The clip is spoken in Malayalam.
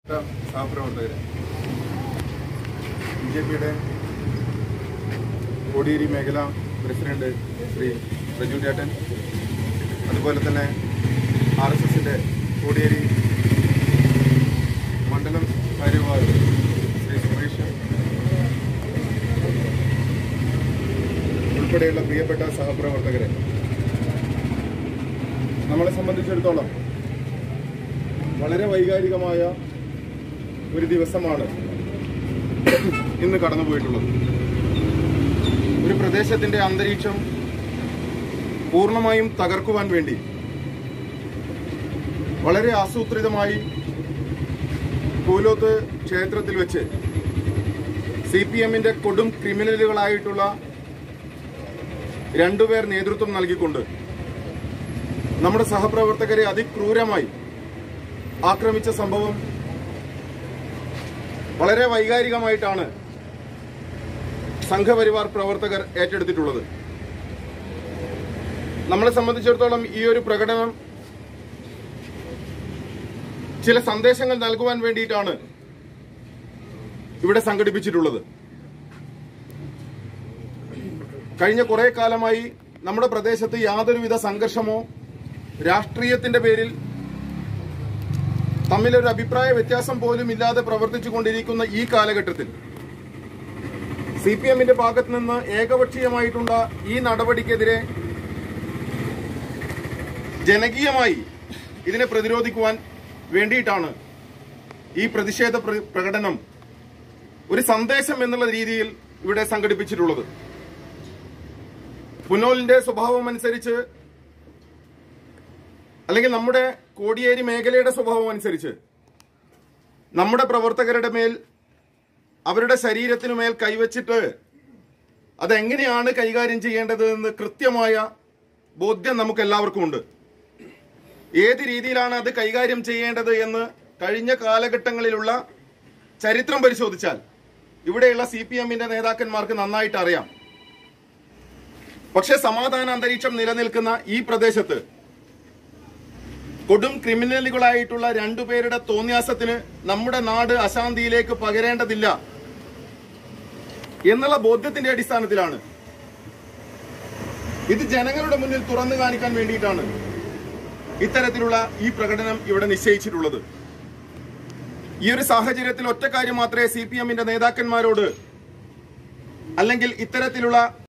സഹപ്രവർത്തകരെ ബി ജെ പിയുടെ കോടിയേരി മേഖല പ്രസിഡന്റ് ശ്രീ പ്രജു ചേട്ടൻ അതുപോലെ തന്നെ ആർ എസ് എസിന്റെ കോടിയേരി മണ്ഡലം കാര്യവാഹ് ശ്രീ സുമേഷ് ഉൾപ്പെടെയുള്ള പ്രിയപ്പെട്ട സഹപ്രവർത്തകരെ നമ്മളെ സംബന്ധിച്ചിടത്തോളം വളരെ വൈകാരികമായ ഒരു ദിവസമാണ് ഇന്ന് കടന്നുപോയിട്ടുള്ളത് ഒരു പ്രദേശത്തിന്റെ അന്തരീക്ഷം പൂർണ്ണമായും തകർക്കുവാൻ വേണ്ടി വളരെ ആസൂത്രിതമായി കൂലോത്ത് ക്ഷേത്രത്തിൽ വെച്ച് സി പി എമ്മിന്റെ കൊടും ക്രിമിനലുകളായിട്ടുള്ള രണ്ടുപേർ നേതൃത്വം നൽകിക്കൊണ്ട് നമ്മുടെ സഹപ്രവർത്തകരെ അതിക്രൂരമായി ആക്രമിച്ച സംഭവം വളരെ വൈകാരികമായിട്ടാണ് സംഘപരിവാർ പ്രവർത്തകർ ഏറ്റെടുത്തിട്ടുള്ളത് നമ്മളെ സംബന്ധിച്ചിടത്തോളം ഈ ഒരു പ്രകടനം ചില സന്ദേശങ്ങൾ നൽകുവാൻ വേണ്ടിയിട്ടാണ് ഇവിടെ സംഘടിപ്പിച്ചിട്ടുള്ളത് കഴിഞ്ഞ കുറെ കാലമായി നമ്മുടെ പ്രദേശത്ത് യാതൊരുവിധ സംഘർഷമോ രാഷ്ട്രീയത്തിന്റെ പേരിൽ തമ്മിലൊരു അഭിപ്രായ വ്യത്യാസം പോലും ഇല്ലാതെ പ്രവർത്തിച്ചു കൊണ്ടിരിക്കുന്ന ഈ കാലഘട്ടത്തിൽ സി പി എമ്മിന്റെ ഭാഗത്ത് നിന്ന് ഏകപക്ഷീയമായിട്ടുള്ള ഈ നടപടിക്കെതിരെ ജനകീയമായി ഇതിനെ പ്രതിരോധിക്കുവാൻ വേണ്ടിയിട്ടാണ് ഈ പ്രതിഷേധ പ്ര- പ്രകടനം ഒരു സന്ദേശം എന്നുള്ള രീതിയിൽ ഇവിടെ സംഘടിപ്പിച്ചിട്ടുള്ളത് പുനോലിന്റെ സ്വഭാവം അനുസരിച്ച് അല്ലെങ്കിൽ നമ്മുടെ കോടിയേരി മേഖലയുടെ സ്വഭാവം അനുസരിച്ച് നമ്മുടെ പ്രവർത്തകരുടെ മേൽ അവരുടെ ശരീരത്തിനു മേൽ കൈവച്ചിട്ട് അതെങ്ങനെയാണ് കൈകാര്യം ചെയ്യേണ്ടത് എന്ന് കൃത്യമായ ബോധ്യം നമുക്ക് എല്ലാവർക്കും ഉണ്ട് ഏത് രീതിയിലാണ് അത് കൈകാര്യം ചെയ്യേണ്ടത് എന്ന് കഴിഞ്ഞ കാലഘട്ടങ്ങളിലുള്ള ചരിത്രം പരിശോധിച്ചാൽ ഇവിടെയുള്ള സി പി എമ്മിന്റെ നേതാക്കന്മാർക്ക് നന്നായിട്ട് അറിയാം പക്ഷെ സമാധാന അന്തരീക്ഷം നിലനിൽക്കുന്ന ഈ പ്രദേശത്ത് കൊടും ക്രിമിനലുകളായിട്ടുള്ള രണ്ടുപേരുടെ തോന്യാസത്തിന് നമ്മുടെ നാട് അശാന്തിയിലേക്ക് പകരേണ്ടതില്ല എന്നുള്ള ബോധ്യത്തിന്റെ അടിസ്ഥാനത്തിലാണ് ഇത് ജനങ്ങളുടെ മുന്നിൽ തുറന്നു കാണിക്കാൻ വേണ്ടിയിട്ടാണ് ഇത്തരത്തിലുള്ള ഈ പ്രകടനം ഇവിടെ നിശ്ചയിച്ചിട്ടുള്ളത് ഈ ഒരു സാഹചര്യത്തിൽ ഒറ്റ കാര്യം മാത്രമേ സി പി എമ്മിന്റെ നേതാക്കന്മാരോട് അല്ലെങ്കിൽ ഇത്തരത്തിലുള്ള